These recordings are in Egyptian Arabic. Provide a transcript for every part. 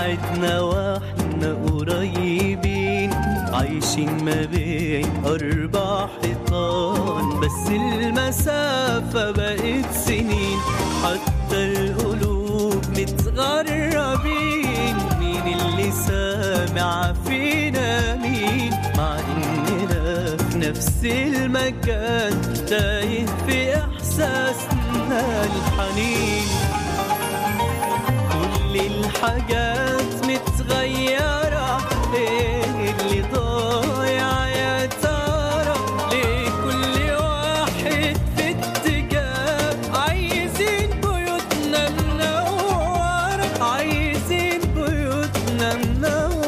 بعدنا واحنا قريبين عايشين ما بين أربع حيطان بس المسافة بقت سنين حتى القلوب متغربين مين اللي سامع فينا مين مع إننا في نفس المكان تايه في إحساسنا الحنين كل الحاجات متغيرة ايه اللي ضايع يا ترى ليه كل واحد في اتجاه عايزين بيوتنا منورة عايزين بيوتنا منورة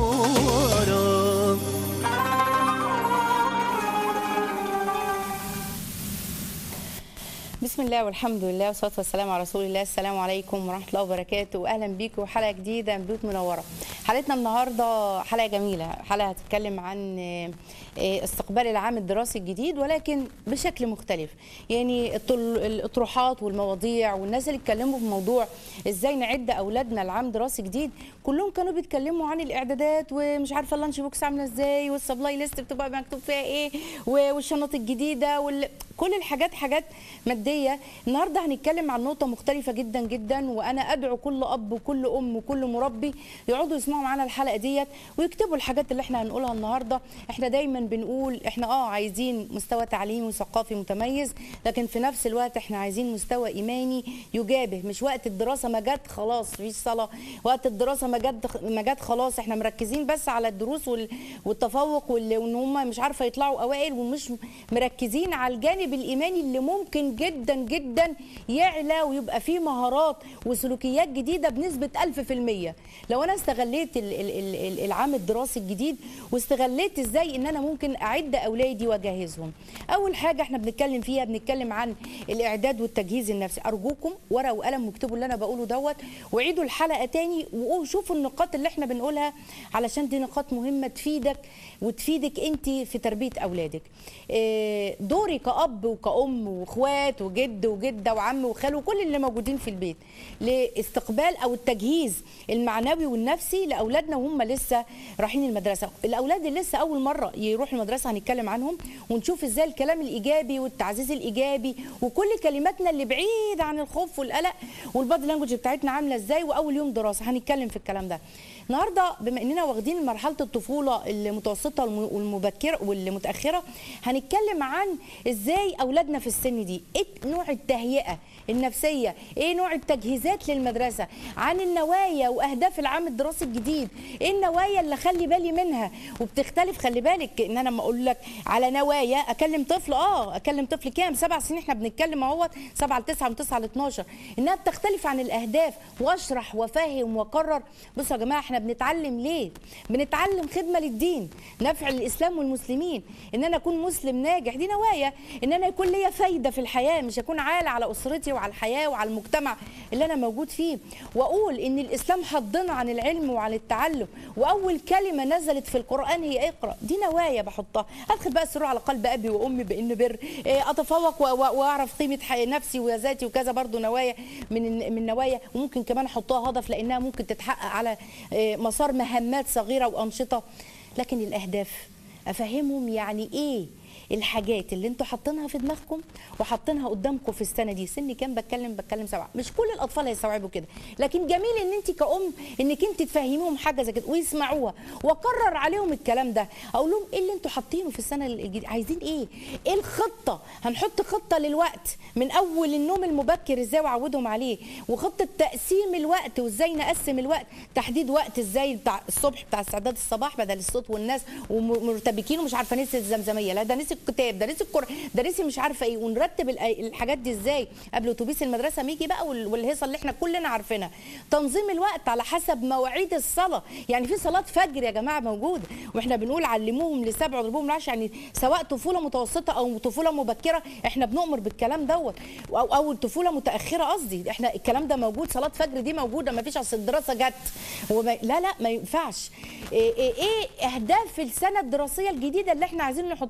بسم الله والحمد لله والصلاه والسلام على رسول الله السلام عليكم ورحمه الله وبركاته واهلا بيكم حلقه جديده من بيوت منوره حلقتنا النهارده حلقه جميله حلقه هتتكلم عن آه، آه، استقبال العام الدراسي الجديد ولكن بشكل مختلف يعني الطل- الاطروحات والمواضيع والناس اللي اتكلموا في موضوع ازاي نعد اولادنا لعام دراسي جديد كلهم كانوا بيتكلموا عن الاعدادات ومش عارفه اللانش بوكس عامله ازاي والسبلاي ليست بتبقى مكتوب فيها ايه و- والشنط الجديده وال... كل الحاجات حاجات ماديه النهارده هنتكلم عن نقطه مختلفه جدا جدا وانا ادعو كل اب وكل ام وكل مربي يقعدوا يسمعوا معانا الحلقه ديت ويكتبوا الحاجات اللي احنا هنقولها النهارده احنا دايما بنقول احنا اه عايزين مستوى تعليمي وثقافي متميز لكن في نفس الوقت احنا عايزين مستوى ايماني يجابه مش وقت الدراسه ما جت خلاص مفيش صلاه وقت الدراسه ما جت ما جت خلاص احنا مركزين بس على الدروس وال- والتفوق وال- وان هم مش عارفه يطلعوا اوائل ومش مركزين على الجانب الايماني اللي ممكن جدا جدا يعلى ويبقى فيه مهارات وسلوكيات جديده بنسبه 1000% لو انا استغليت ال- ال- ال- ال- العام الدراسي الجديد واستغليت ازاي ان انا ممكن اعد اولادي واجهزهم اول حاجه احنا بنتكلم فيها بنتكلم عن الاعداد والتجهيز النفسي ارجوكم ورقه وقلم واكتبوا اللي انا بقوله دوت وعيدوا الحلقه تاني وشوفوا النقاط اللي احنا بنقولها علشان دي نقاط مهمه تفيدك وتفيدك انت في تربيه اولادك إيه، دوري كاب وكأم واخوات وجد وجده وعم وخال وكل اللي موجودين في البيت لاستقبال او التجهيز المعنوي والنفسي لاولادنا وهم لسه رايحين المدرسه الاولاد اللي لسه اول مره يروحوا المدرسه هنتكلم عنهم ونشوف ازاي الكلام الايجابي والتعزيز الايجابي وكل كلماتنا اللي بعيد عن الخوف والقلق والبادي لانجوج بتاعتنا عامله ازاي واول يوم دراسه هنتكلم في الكلام ده النهارده بما اننا واخدين مرحله الطفوله المتوسطه والم- والمبكره والمتاخره هنتكلم عن ازاي اولادنا في السن دي ايه نوع التهيئه النفسيه ايه نوع التجهيزات للمدرسه عن النوايا واهداف العام الدراسي الجديد ايه النوايا اللي خلي بالي منها وبتختلف خلي بالك ان انا لما اقول لك على نوايا اكلم طفل اه اكلم طفل كام سبع سنين احنا بنتكلم اهوت سبعة ل 9 من 9 ل 12 انها بتختلف عن الاهداف واشرح وافهم واكرر بصوا يا جماعه احنا بنتعلم ليه بنتعلم خدمه للدين نفع الاسلام والمسلمين ان انا اكون مسلم ناجح دي نوايا ان انا يكون ليا فايده في الحياه مش اكون عالة على اسرتي وعلى الحياه وعلى المجتمع اللي انا موجود فيه واقول ان الاسلام حضنا عن العلم وعن التعلم واول كلمه نزلت في القران هي اقرا دي نوايا بحطها ادخل بقى السرور على قلب ابي وامي بان بر إيه، اتفوق و- و- واعرف قيمه حي- نفسي وذاتي وكذا برضو نوايا من من نوايا وممكن كمان احطها هدف لانها ممكن تتحقق على إيه، مسار مهمات صغيره وانشطه لكن الاهداف افهمهم يعني ايه الحاجات اللي انتوا حاطينها في دماغكم وحاطينها قدامكم في السنه دي سن كام بتكلم بتكلم سبعه مش كل الاطفال هيستوعبوا كده لكن جميل ان انت كأم انك انت تفهميهم حاجه زي كده ويسمعوها واكرر عليهم الكلام ده اقول لهم ايه اللي انتوا حاطينه في السنه الجديده عايزين ايه ايه الخطه هنحط خطه للوقت من اول النوم المبكر ازاي واعودهم عليه وخطه تقسيم الوقت وازاي نقسم الوقت تحديد وقت ازاي بتاع الصبح بتاع استعداد الصباح بدل الصوت والناس ومرتبكين ومش عارفه نسي الزمزميه لا ده نسي الكتاب ده نسي الكر ده نسي مش عارفه ايه ونرتب الأ- الحاجات دي ازاي قبل اتوبيس المدرسه ما يجي بقى وال- والهيصه اللي احنا كلنا عارفينها تنظيم الوقت على حسب مواعيد الصلاه يعني في صلاه فجر يا جماعه موجوده واحنا بنقول علموهم لسبع واضربوهم لعشر يعني سواء طفوله متوسطه او طفوله مبكره احنا بنؤمر بالكلام دوت او او طفوله متاخره قصدي احنا الكلام ده موجود صلاه فجر دي موجوده ما فيش اصل الدراسه جت وما لا لا ما ينفعش ايه, إيه, ايه اهداف السنه الدراسيه الجديده اللي احنا عايزين نحطها عشان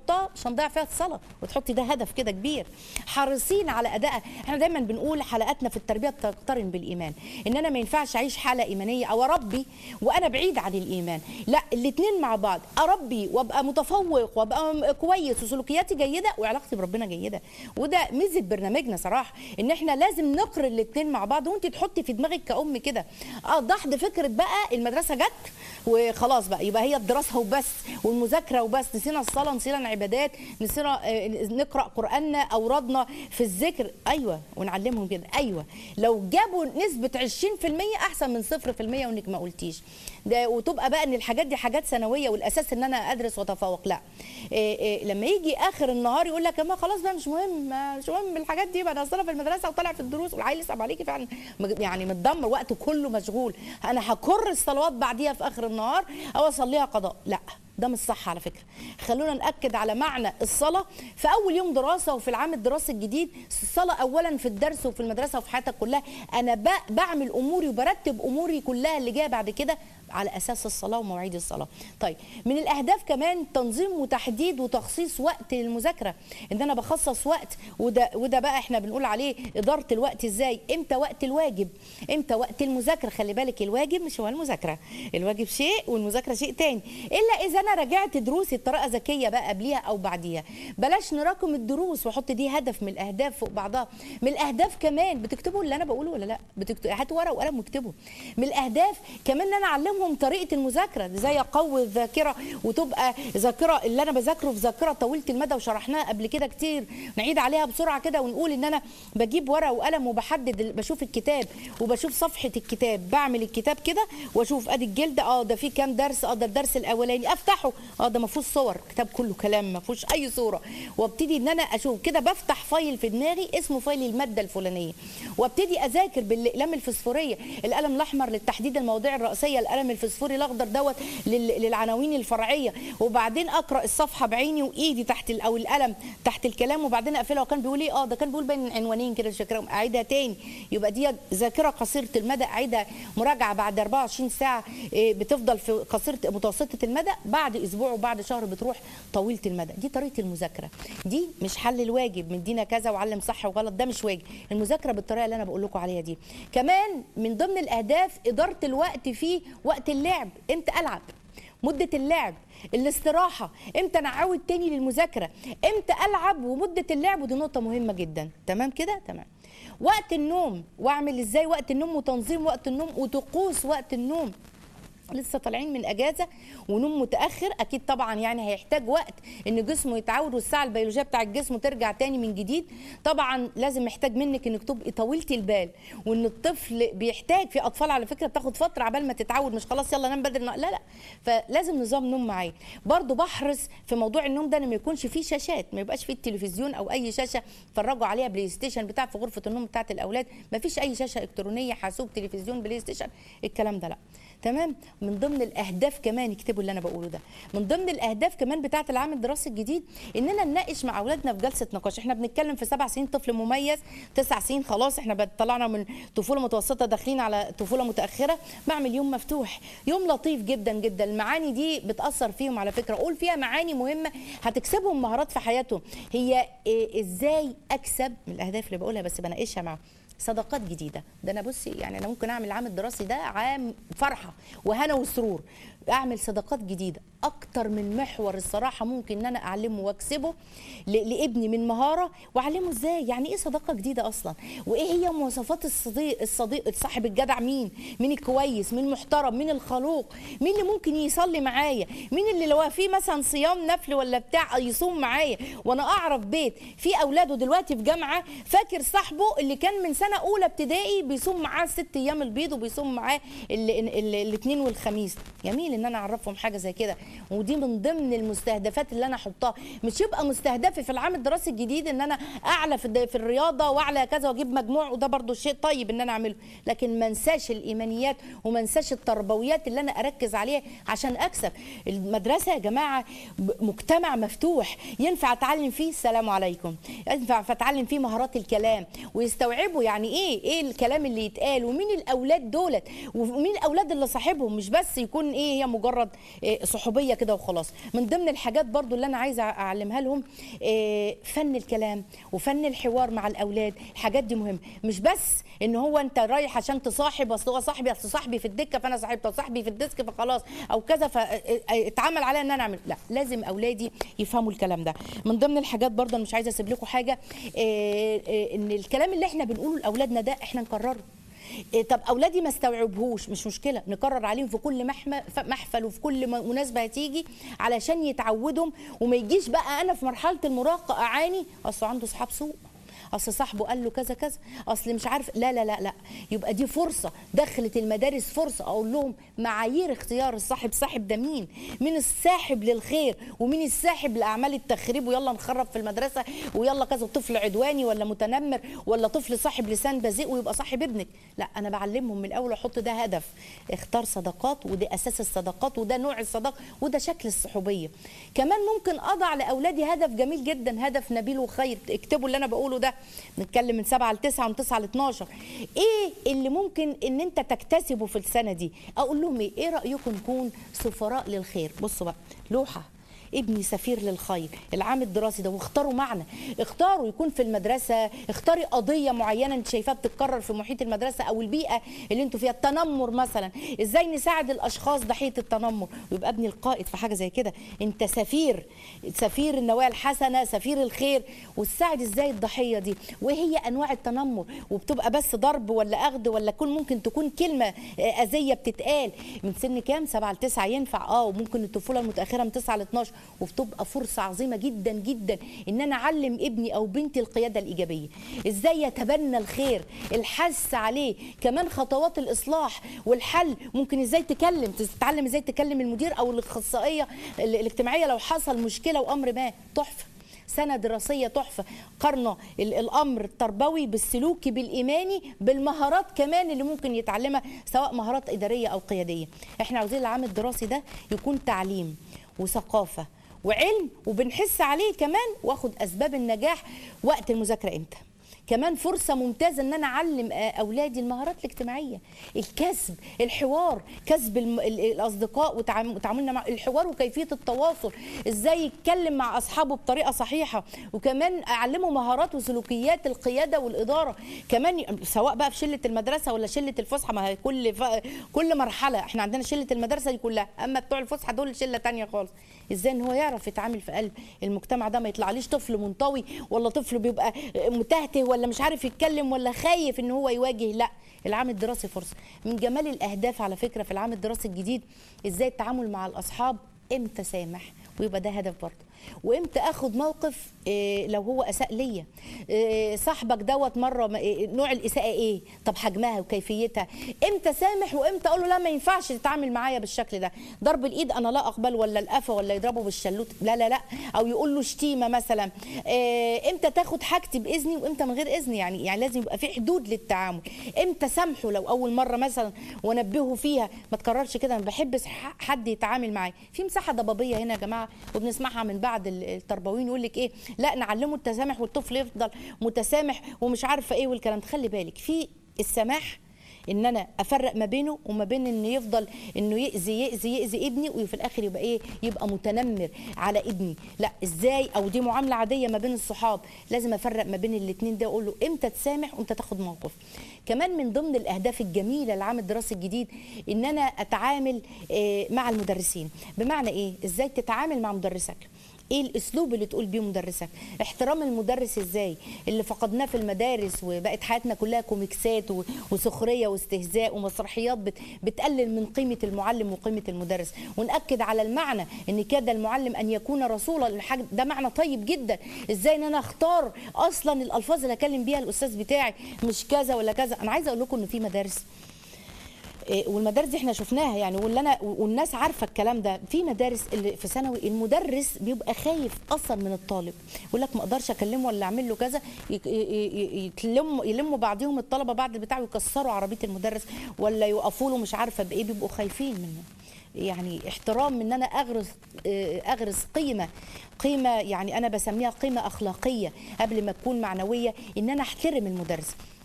هنضيع فيها الصلاه وتحطي ده هدف كده كبير حريصين على ادائها احنا دايما بنقول حلقاتنا في التربيه تقترن بالايمان ان انا ما ينفعش اعيش حاله ايمانيه او اربي وانا بعيد عن الايمان لا الاثنين مع بعض اربي وابقى متفوق وابقى م- كويس وسلوكياتي جيده وعلاقتي بربنا جيده وده ميزه برنامجنا صراحه ان احنا لازم نقر الاثنين مع بعض وانت تحطي في دماغك كأم كده اه ضحض فكره بقى المدرسه جت وخلاص بقى يبقى هي الدراسه وبس والمذاكره وبس نسينا الصلاه نسينا العبادات نسينا آه، نقرا قراننا اورادنا في الذكر ايوه ونعلمهم كده ايوه لو جابوا نسبه 20% احسن من 0% وانك ما قلتيش ده وتبقى بقى ان الحاجات دي حاجات ثانويه والاساس ان انا ادرس واتفوق لا إيه إيه لما يجي اخر النهار يقول لك ما خلاص بقى مش مهم ما- مش مهم الحاجات دي بقى انا اصلا في المدرسه وطالع في الدروس والعيل يصعب عليكي فعلا مج- يعني متدمر وقته كله مشغول انا هكر الصلوات بعديها في اخر النهار او اصليها قضاء لا ده مش صح على فكره خلونا ناكد على معنى الصلاه في اول يوم دراسه وفي العام الدراسي الجديد الصلاه اولا في الدرس وفي المدرسه وفي حياتك كلها انا ب- بعمل اموري وبرتب اموري كلها اللي جايه بعد كده على اساس الصلاه ومواعيد الصلاه طيب من الاهداف كمان تنظيم وتحديد وتخصيص وقت للمذاكره ان انا بخصص وقت وده وده بقى احنا بنقول عليه اداره الوقت ازاي امتى وقت الواجب امتى وقت المذاكره خلي بالك الواجب مش هو المذاكره الواجب شيء والمذاكره شيء تاني الا اذا انا راجعت دروسي بطريقه ذكيه بقى قبليها او بعديها بلاش نراكم الدروس واحط دي هدف من الاهداف فوق بعضها من الاهداف كمان بتكتبوا اللي انا بقوله ولا لا بتكتبوا هاتوا ورقه وقلم واكتبوا من الاهداف كمان ان انا اعلمهم طريقه المذاكره ازاي اقوي الذاكره وتبقى ذاكره اللي انا بذاكره في ذاكره طويله المدى وشرحناها قبل كده كتير نعيد عليها بسرعه كده ونقول ان انا بجيب ورقه وقلم وبحدد ال- بشوف الكتاب وبشوف صفحه الكتاب بعمل الكتاب كده واشوف ادي الجلد اه ده فيه كام درس اه ده الدرس الاولاني افتحه اه ده ما فيهوش صور الكتاب كله كلام ما فيهوش اي صوره وابتدي ان انا اشوف كده بفتح فايل في دماغي اسمه فايل الماده الفلانيه وابتدي اذاكر بالاقلام الفسفوريه القلم الاحمر للتحديد المواضيع الرئيسيه القلم الفسفوري الاخضر دوت لل- للعناوين الفرعيه وبعدين اقرا الصفحه بعيني وايدي تحت ال- او القلم تحت الكلام وبعدين اقفلها وكان بيقول ايه اه ده كان بيقول بين عنوانين كده مش فاكراهم اعيدها تاني يبقى دي ذاكره قصيره المدى اعيدها مراجعه بعد 24 ساعه إيه، بتفضل في قصيره متوسطه المدى بعد اسبوع وبعد شهر بتروح طويله المدى دي طريقه المذاكره دي مش حل الواجب مدينا كذا وعلم صح وغلط ده مش واجب المذاكره بالطريقه اللي انا بقول لكم عليها دي كمان من ضمن الاهداف اداره الوقت في وقت اللعب امتى العب مدة اللعب الاستراحة امتى انا اعود تاني للمذاكرة امتى العب ومدة اللعب ودي نقطة مهمة جدا تمام كده تمام وقت النوم واعمل ازاي وقت النوم وتنظيم وقت النوم وطقوس وقت النوم لسه طالعين من اجازه ونوم متاخر اكيد طبعا يعني هيحتاج وقت ان جسمه يتعود والساعه البيولوجيه بتاع الجسم ترجع تاني من جديد طبعا لازم محتاج منك انك تبقي طويله البال وان الطفل بيحتاج في اطفال على فكره بتاخد فتره عبال ما تتعود مش خلاص يلا نام بدري لا لا فلازم نظام نوم معايا برضو بحرص في موضوع النوم ده ان ما يكونش فيه شاشات ما يبقاش فيه التلفزيون او اي شاشه يتفرجوا عليها بلاي ستيشن بتاع في غرفه النوم بتاعت الاولاد ما فيش اي شاشه الكترونيه حاسوب تلفزيون بلاي ستيشن الكلام ده لا تمام من ضمن الاهداف كمان اكتبوا اللي انا بقوله ده من ضمن الاهداف كمان بتاعه العام الدراسي الجديد اننا نناقش مع اولادنا في جلسه نقاش احنا بنتكلم في سبع سنين طفل مميز تسع سنين خلاص احنا طلعنا من طفوله متوسطه داخلين على طفوله متاخره بعمل يوم مفتوح يوم لطيف جدا جدا المعاني دي بتاثر فيهم على فكره اقول فيها معاني مهمه هتكسبهم مهارات في حياتهم هي إيه ازاي اكسب من الاهداف اللي بقولها بس بناقشها معاهم صداقات جديده ده انا بصي يعني انا ممكن اعمل العام الدراسي ده عام فرحه وهنا وسرور اعمل صداقات جديده اكتر من محور الصراحه ممكن ان انا اعلمه واكسبه ل- لابني من مهاره واعلمه ازاي يعني ايه صداقه جديده اصلا وايه هي مواصفات الصديق الصديق صاحب الجدع مين مين الكويس مين المحترم مين الخلوق مين اللي ممكن يصلي معايا مين اللي لو في مثلا صيام نفل ولا بتاع يصوم معايا وانا اعرف بيت في اولاده دلوقتي في جامعه فاكر صاحبه اللي كان من سنه اولى ابتدائي بيصوم معاه ست ايام البيض وبيصوم معاه الاثنين والخميس جميل ان انا اعرفهم حاجه زي كده ودي من ضمن المستهدفات اللي انا احطها مش يبقى مستهدفي في العام الدراسي الجديد ان انا اعلى في الد- في الرياضه واعلى كذا واجيب مجموع وده برضو شيء طيب ان انا اعمله لكن ما انساش الايمانيات وما انساش التربويات اللي انا اركز عليها عشان اكسب المدرسه يا جماعه ب- مجتمع مفتوح ينفع اتعلم فيه السلام عليكم ينفع اتعلم فيه مهارات الكلام ويستوعبوا يعني ايه ايه الكلام اللي يتقال ومين الاولاد دولت ومين الاولاد اللي صاحبهم مش بس يكون ايه هي مجرد إيه صحوبيه صحوبيه كده وخلاص من ضمن الحاجات برضو اللي انا عايزه اعلمها لهم آه، فن الكلام وفن الحوار مع الاولاد الحاجات دي مهمه مش بس ان هو انت رايح عشان تصاحب اصل هو صاحبي اصل صاحبي في الدكه فانا صاحبته صاحبي في الديسك فخلاص او كذا فاتعمل عليا ان انا اعمل لا لازم اولادي يفهموا الكلام ده من ضمن الحاجات برضه أنا مش عايزه اسيب لكم حاجه آه، آه، ان الكلام اللي احنا بنقوله لاولادنا ده احنا نكرره إيه طب اولادي ما استوعبوش مش مشكله نكرر عليهم في كل محم- ف- محفل وفي كل م- مناسبه هتيجي علشان يتعودوا وما يجيش بقى انا في مرحله المراهقه اعاني اصل عنده اصحاب سوء اصل صاحبه قال له كذا كذا اصل مش عارف لا لا لا لا يبقى دي فرصه دخلت المدارس فرصه اقول لهم معايير اختيار الصاحب صاحب ده مين مين الساحب للخير ومين الساحب لاعمال التخريب ويلا نخرب في المدرسه ويلا كذا طفل عدواني ولا متنمر ولا طفل صاحب لسان بذيء ويبقى صاحب ابنك لا انا بعلمهم من الاول احط ده هدف اختار صداقات وده اساس الصداقات وده نوع الصداقه وده شكل الصحوبيه كمان ممكن اضع لاولادي هدف جميل جدا هدف نبيل وخير اكتبوا اللي انا بقوله ده نتكلم من 7 ل 9 ومن 9 ل 12 ايه اللي ممكن ان انت تكتسبه في السنه دي اقول لهم ايه ايه رايكم نكون سفراء للخير بصوا بقى لوحه ابني سفير للخير العام الدراسي ده واختاروا معنى اختاروا يكون في المدرسه اختاري قضيه معينه انت شايفاها بتتكرر في محيط المدرسه او البيئه اللي انتوا فيها التنمر مثلا ازاي نساعد الاشخاص ضحيه التنمر ويبقى ابني القائد في حاجه زي كده انت سفير سفير النوايا الحسنه سفير الخير وتساعد ازاي الضحيه دي وايه هي انواع التنمر وبتبقى بس ضرب ولا اخذ ولا كل ممكن تكون كلمه آه، اذيه بتتقال من سن كام 7 ل 9 ينفع اه وممكن الطفوله المتاخره من 9 ل 12 وبتبقى فرصه عظيمه جدا جدا ان انا اعلم ابني او بنتي القياده الايجابيه ازاي يتبنى الخير الحث عليه كمان خطوات الاصلاح والحل ممكن ازاي تكلم تتعلم ازاي تكلم المدير او الاخصائيه ال- الاجتماعيه لو حصل مشكله وامر ما تحفه سنة دراسية تحفة قرنا ال- الأمر التربوي بالسلوكي بالإيماني بالمهارات كمان اللي ممكن يتعلمها سواء مهارات إدارية أو قيادية احنا عاوزين العام الدراسي ده يكون تعليم وثقافة وعلم وبنحس عليه كمان واخد أسباب النجاح وقت المذاكرة إمتى كمان فرصة ممتازة ان انا اعلم آه، اولادي المهارات الاجتماعية الكسب الحوار كسب الم- ال- الاصدقاء وتعام- وتعاملنا مع الحوار وكيفية التواصل ازاي يتكلم مع اصحابه بطريقة صحيحة وكمان اعلمه مهارات وسلوكيات القيادة والادارة كمان ي- سواء بقى في شلة المدرسة ولا شلة الفسحة ما هي كل ف... كل مرحلة احنا عندنا شلة المدرسة دي كلها اما بتوع الفسحة دول شلة تانية خالص ازاي ان هو يعرف يتعامل في قلب المجتمع ده ما يطلعليش طفل منطوي ولا طفل بيبقى متهته ولا مش عارف يتكلم ولا خايف ان هو يواجه لا العام الدراسي فرصه من جمال الاهداف على فكره في العام الدراسي الجديد ازاي التعامل مع الاصحاب امتى سامح ويبقى ده هدف برضه وامتى اخد موقف إيه لو هو اساء ليا إيه صاحبك دوت مره ما- إيه نوع الاساءه ايه طب حجمها وكيفيتها امتى سامح وامتى اقول له لا ما ينفعش تتعامل معايا بالشكل ده ضرب الايد انا لا اقبل ولا القفا ولا يضربه بالشلوت لا لا لا او يقول له شتيمه مثلا إيه امتى تاخد حاجتي باذني وامتى من غير اذني يعني يعني لازم يبقى في حدود للتعامل امتى سامحه لو اول مره مثلا وانبهه فيها ما تكررش كده ما بحبش ح- حد يتعامل معايا في مساحه ضبابيه هنا يا جماعه وبنسمعها من بعض ال- التربويين يقول لك ايه لا نعلمه التسامح والطفل يفضل متسامح ومش عارفه ايه والكلام ده. خلي بالك في السماح ان انا افرق ما بينه وما بين انه يفضل انه ياذي ياذي ياذي ابني وفي الاخر يبقى ايه يبقى متنمر على ابني لا ازاي او دي معامله عاديه ما بين الصحاب لازم افرق ما بين الاثنين ده واقول له امتى تسامح وامتى تاخد موقف كمان من ضمن الاهداف الجميله للعام الدراسي الجديد ان انا اتعامل آه، مع المدرسين بمعنى ايه ازاي تتعامل مع مدرسك ايه الاسلوب اللي تقول بيه مدرسك احترام المدرس ازاي اللي فقدناه في المدارس وبقت حياتنا كلها كوميكسات و- وسخريه واستهزاء ومسرحيات بت بتقلل من قيمه المعلم وقيمه المدرس وناكد على المعنى ان كاد المعلم ان يكون رسولا الحاجة ده معنى طيب جدا ازاي ان انا اختار اصلا الالفاظ اللي اكلم بيها الاستاذ بتاعي مش كذا ولا كذا انا عايزه اقول لكم ان في مدارس إيه، والمدارس دي احنا شفناها يعني واللي انا والناس عارفه الكلام ده في مدارس اللي في ثانوي المدرس بيبقى خايف اصلا من الطالب يقول لك ما اقدرش اكلمه ولا اعمل له كذا ي- ي- ي- يتلموا يلموا بعضهم الطلبه بعد البتاع ويكسروا عربيه المدرس ولا يوقفوا له مش عارفه بايه بيبقوا خايفين منه يعني احترام ان انا اغرس اه، اغرس قيمه قيمه يعني انا بسميها قيمه اخلاقيه قبل ما تكون معنويه ان انا احترم المدرس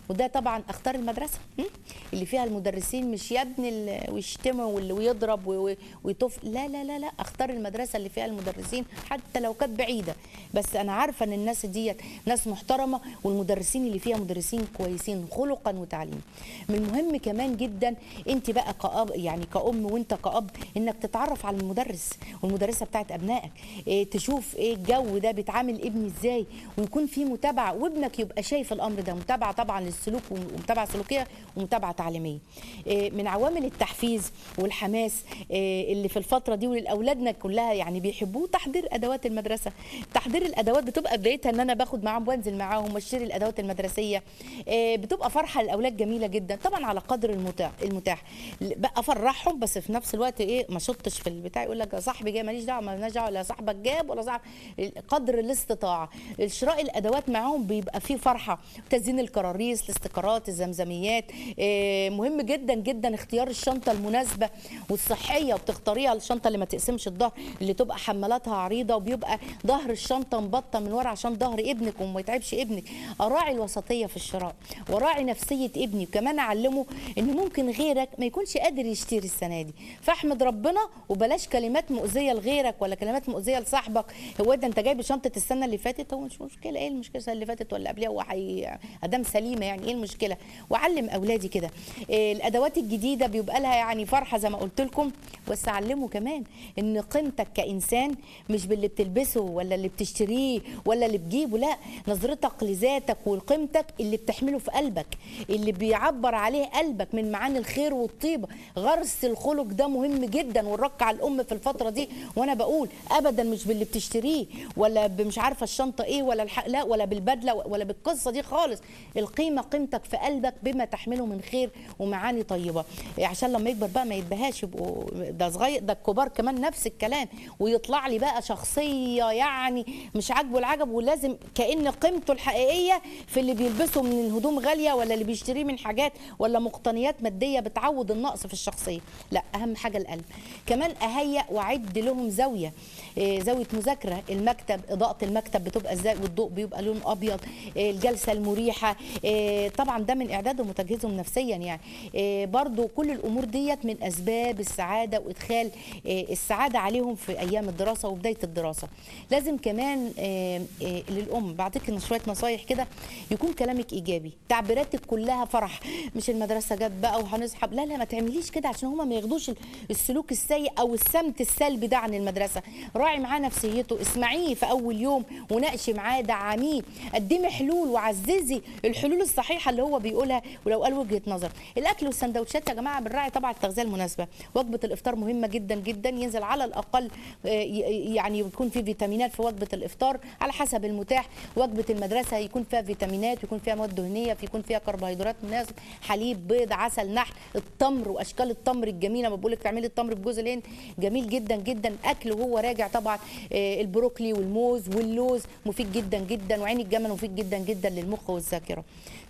وده طبعا اختار المدرسه م? اللي فيها المدرسين مش يبني ال- ويشتموا وال- ويضرب و- و- ويطف لا لا لا لا اختار المدرسه اللي فيها المدرسين حتى لو كانت بعيده بس انا عارفه ان الناس ديت ناس محترمه والمدرسين اللي فيها مدرسين كويسين خلقا وتعليما من المهم كمان جدا انت بقى كأب يعني كأم وانت كأب انك تتعرف على المدرس والمدرسه بتاعت ابنائك إيه تشوف ايه الجو ده بيتعامل ابني ازاي ويكون في متابعه وابنك يبقى شايف الامر ده متابعه طبعا للسلوك ومتابعه سلوكيه ومتابعه تعليميه إيه من عوامل التحفيز والحماس إيه اللي في الفتره دي وللاولادنا كلها يعني بيحبوه تحضير ادوات المدرسه تحضير الادوات بتبقى بدايتها ان انا باخد معاهم وانزل معاهم واشتري الادوات المدرسيه إيه بتبقى فرحه للاولاد جميله جدا طبعا على قدر المتاح المتاح بقى افرحهم بس في نفس الوقت ايه ما شطش في البتاع يقول لك يا صاحبي جاي ماليش دعوه مالناش دعوه لا صاحبك جاب ولا صاحب قدر الاستطاعه شراء الادوات معاهم بيبقى فيه فرحه تزيين الكراريس الاستيكرات الزمزميات إيه مهم جدا جدا اختيار الشنطه المناسبه والصحيه وبتختاريها الشنطه اللي ما تقسمش الظهر اللي تبقى حمالاتها عريضه وبيبقى ظهر الشنطه مبطن من ورا عشان ظهر ابنك وما يتعبش ابنك اراعي الوسطيه في الشراء وراعي نفسيه ابني وكمان اعلمه ان ممكن غيرك ما يكونش قادر يشتري السنه دي فاحمد ربنا وبلاش كلمات مؤذيه لغيرك ولا كلمات مؤذيه لصاحبك هو ده انت جايب شنطه السنه اللي فاتت هو مش مشكله ايه المشكله السنه اللي فاتت ولا قبلها هو حي... ادام سليمه يعني ايه المشكله واعلم اولادي كده إيه الادوات الجديده بيبقى لها يعني فرحه زي ما قلت لكم بس اعلمه كمان ان قيمتك كانسان مش باللي بتلبسه ولا اللي بتشتريه ولا اللي بتجيبه لا نظرتك لذاتك وقيمتك اللي بتحمله في قلبك اللي بيعبر عليه قلبك من معاني الخير والطيبه غرس الخلق ده مهم جدا والرق على الام في الفتره دي وانا بقول ابدا مش باللي بتشتريه ولا مش عارفه الشنطه ايه ولا الحق لا ولا بالبدله ولا بالقصه دي خالص القيمه قيمتك في قلبك بما تحمله من خير ومعاني طيبه عشان لما يكبر بقى ما يتبهاش يبقوا ده صغير ده الكبار كمان نفس الكلام ويطلع لي بقى شخصيه يعني مش عاجبه العجب ولازم كان قيمته الحقيقيه في اللي بيلبسه من هدوم غاليه ولا اللي بيشتريه من حاجات ولا مقتنيات ماديه بتعوض النقص في الشخصيه لا اهم حاجه القلب كمان اهيئ واعد لهم زاويه إيه، زاويه مذاكره المكتب اضاءه المكتب بتبقى ازاي والضوء بيبقى لون ابيض إيه، الجلسه المريحه إيه، طبعا ده من اعدادهم وتجهيزهم نفسيا يعني إيه، برضو كل الامور ديت من اسباب السعاده وادخال إيه، السعاده عليهم في ايام الدراسه وبدايه الدراسه لازم كمان إيه، إيه، للام بعطيك شويه نصايح كده يكون كلامك ايجابي تعبيراتك كلها فرح مش المدرسه جت بقى وهنسحب لا لا ما تعمليش كده عشان هما ما ياخدوش السلوك السيء او السمت السلبي ده عن المدرسه راعي معاه نفسيته اسمعيه في اول يوم وناقشي معاه دعميه قدمي حلول وعززي الحلول الصحيحه اللي هو بيقولها ولو قال وجهه نظر الاكل والسندوتشات يا جماعه بنراعي طبعا التغذيه المناسبه وجبه الافطار مهمه جدا جدا ينزل على الاقل آه، ي- يعني يكون في فيتامينات في وجبه الافطار على حسب المتاح وجبه المدرسه يكون فيها فيتامينات يكون فيها مواد دهنيه يكون فيها كربوهيدرات مناسب حليب بيض عسل نحل التمر واشكال التمر الجميله ما بقول لك تعملي التمر بجوز الهند جميل جدا جدا اكل وهو راجع طبعا آه، البروكلي والموز واللوز مفيد جدا جدا وعين الجمل مفيد جدا جدا للمخ والذاكره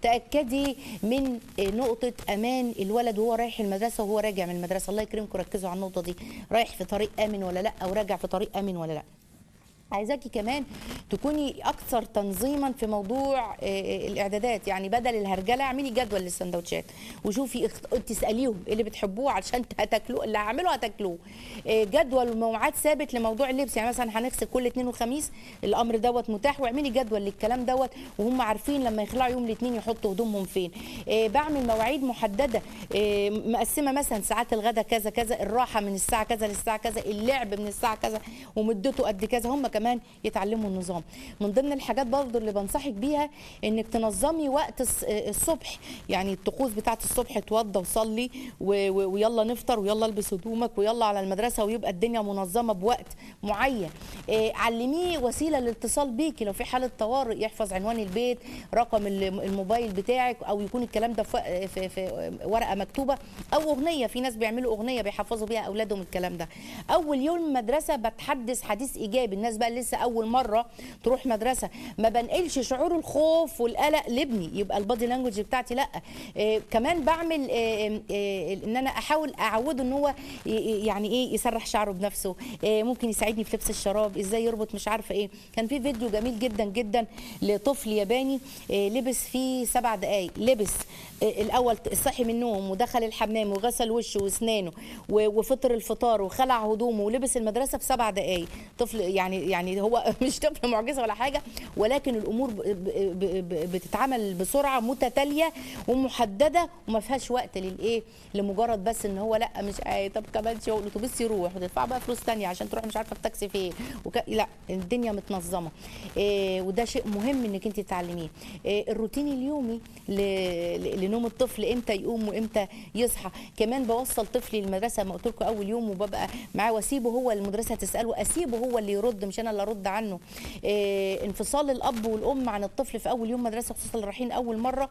تاكدي من آه، نقطه امان الولد وهو رايح المدرسه وهو راجع من المدرسه الله يكرمكم ركزوا على النقطه دي رايح في طريق امن ولا لا او راجع في طريق امن ولا لا عايزاكي كمان تكوني اكثر تنظيما في موضوع آه، الاعدادات يعني بدل الهرجله اعملي جدول للسندوتشات وشوفي اخت- تساليهم إيه اللي بتحبوه علشان هتاكلوه اللي هعمله هتاكلوه آه، جدول وموعد ثابت لموضوع اللبس يعني مثلا هنغسل كل اثنين وخميس الامر دوت متاح واعملي جدول للكلام دوت وهم عارفين لما يخلعوا يوم الاثنين يحطوا هدومهم فين آه، بعمل مواعيد محدده آه، مقسمه مثلا ساعات الغداء كذا كذا الراحه من الساعه كذا للساعه كذا اللعب من الساعه كذا ومدته قد كذا هم كمان يتعلموا النظام من ضمن الحاجات برضو اللي بنصحك بيها انك تنظمي وقت الص- الصبح يعني الطقوس بتاعت الصبح اتوضى وصلي و- و- ويلا نفطر ويلا البس هدومك ويلا على المدرسه ويبقى الدنيا منظمه بوقت معين إيه، علميه وسيله للاتصال بيكي لو في حاله طوارئ يحفظ عنوان البيت رقم ال- الموبايل بتاعك او يكون الكلام ده في, في, في ورقه مكتوبه او اغنيه في ناس بيعملوا اغنيه بيحفظوا بيها اولادهم الكلام ده اول يوم مدرسه بتحدث حديث ايجابي الناس بقى خايفه لسه اول مره تروح مدرسه ما بنقلش شعور الخوف والقلق لابني يبقى البادي لانجوج بتاعتي لا آه كمان بعمل آه آه ان انا احاول اعوده ان هو ي- ي- يعني ايه يسرح شعره بنفسه آه ممكن يساعدني في لبس الشراب ازاي يربط مش عارفه ايه كان في فيديو جميل جدا جدا لطفل ياباني آه لبس فيه سبع دقائق لبس آه الاول صحي من النوم ودخل الحمام وغسل وشه واسنانه و- وفطر الفطار وخلع هدومه ولبس المدرسه في سبع دقائق طفل يعني يعني هو مش طفل معجزه ولا حاجه ولكن الامور ب- ب- ب- ب- بتتعمل بسرعه متتاليه ومحدده وما فيهاش وقت للايه لمجرد بس ان هو لا مش آه طب كمان شغل الاتوبيس يروح وتدفع بقى فلوس تانية عشان تروح مش عارفه التاكسي فين وك... لا الدنيا متنظمه إيه وده شيء مهم انك انت تتعلميه إيه الروتين اليومي ل... ل- لنوم الطفل امتى يقوم وامتى يصحى كمان بوصل طفلي المدرسه ما قلت لكم اول يوم وببقى معاه واسيبه هو المدرسه تساله اسيبه هو اللي يرد مش انا اللي ارد عنه إيه انفصال الاب والام عن الطفل في اول يوم مدرسه خصوصا اللي رايحين اول مره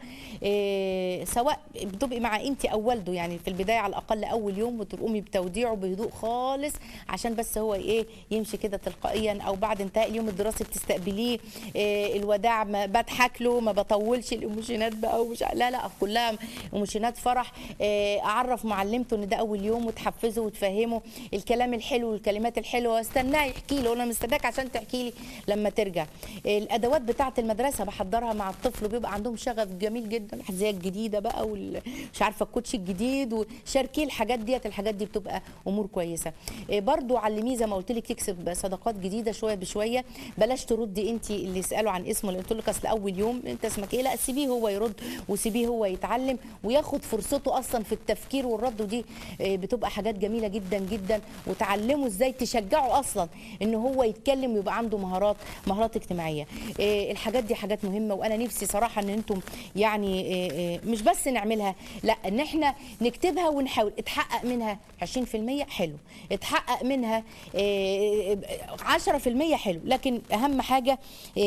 إيه سواء بتبقي مع انت او والده يعني في البدايه على الاقل اول يوم بتقومي بتوديعه بهدوء خالص عشان بس هو ايه يمشي كده تلقائيا او بعد انتهاء اليوم الدراسي بتستقبليه إيه الوداع ما بضحك له ما بطولش الايموشنات بقى ومش لا لا كلها ايموشنات فرح إيه اعرف معلمته ان ده اول يوم وتحفزه وتفهمه الكلام الحلو والكلمات الحلوه واستناه يحكي له انا مستناك عشان تحكي لي لما ترجع إيه الادوات بتاعه المدرسه بحضرها مع الطفل وبيبقى عندهم شغف جميل جدا الحذاء الجديده بقى ومش عارفه الكوتشي الجديد وشاركيه الحاجات ديت الحاجات دي بتبقى امور كويسه إيه برضو علميه زي ما قلت لك يكسب صداقات جديده شويه بشويه بلاش تردي انت اللي يسالوا عن اسمه اللي قلت لك اصل اول يوم انت اسمك ايه لا سيبيه هو يرد وسيبيه هو يتعلم وياخد فرصته اصلا في التفكير والرد ودي إيه بتبقى حاجات جميله جدا جدا وتعلمه ازاي تشجعه اصلا ان هو يتكلم ويبقى عنده مهارات مهارات اجتماعيه إيه الحاجات دي حاجات مهمه وانا نفسي صراحه ان انتم يعني إيه إيه مش بس نعملها لا ان احنا نكتبها ونحاول اتحقق منها 20% حلو اتحقق منها إيه 10% حلو لكن اهم حاجه